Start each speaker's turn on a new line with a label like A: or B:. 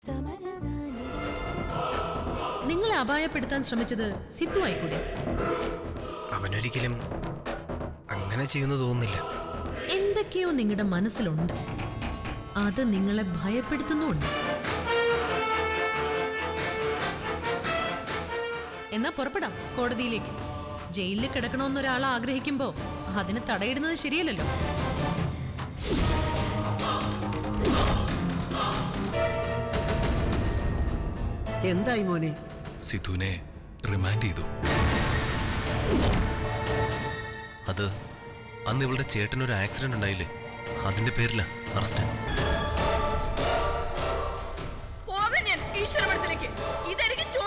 A: നിങ്ങളെ അപായപ്പെടുത്താൻ ശ്രമിച്ചത് സിദ്ധു ആയിക്കൂടെ
B: അവനൊരിക്കലും അങ്ങനെ ചെയ്യുന്നു തോന്നുന്നില്ല
A: എന്തൊക്കെയോ നിങ്ങളുടെ മനസ്സിലുണ്ട് അത് നിങ്ങളെ ഭയപ്പെടുത്തുന്നുണ്ട് എന്നാ പുറപ്പെടാം കോടതിയിലേക്ക് ജയിലിൽ കിടക്കണമെന്ന് ഒരാൾ ആഗ്രഹിക്കുമ്പോ അതിന് തടയിടുന്നത് ശരിയല്ലല്ലോ
C: എന്തായി മോനെ
D: സിധുവിനെ റിമാൻഡ് ചെയ്തു
B: അത് അന്ന് ഇവളുടെ ചേട്ടനൊരു ആക്സിഡന്റ് ഉണ്ടായില്ലേ അതിന്റെ പേരില അറസ്റ്റ്
E: പോകാൻ ഞാൻ ഈശ്വരമഠത്തിലേക്ക് ഇതായിരിക്കും ചോദ്യം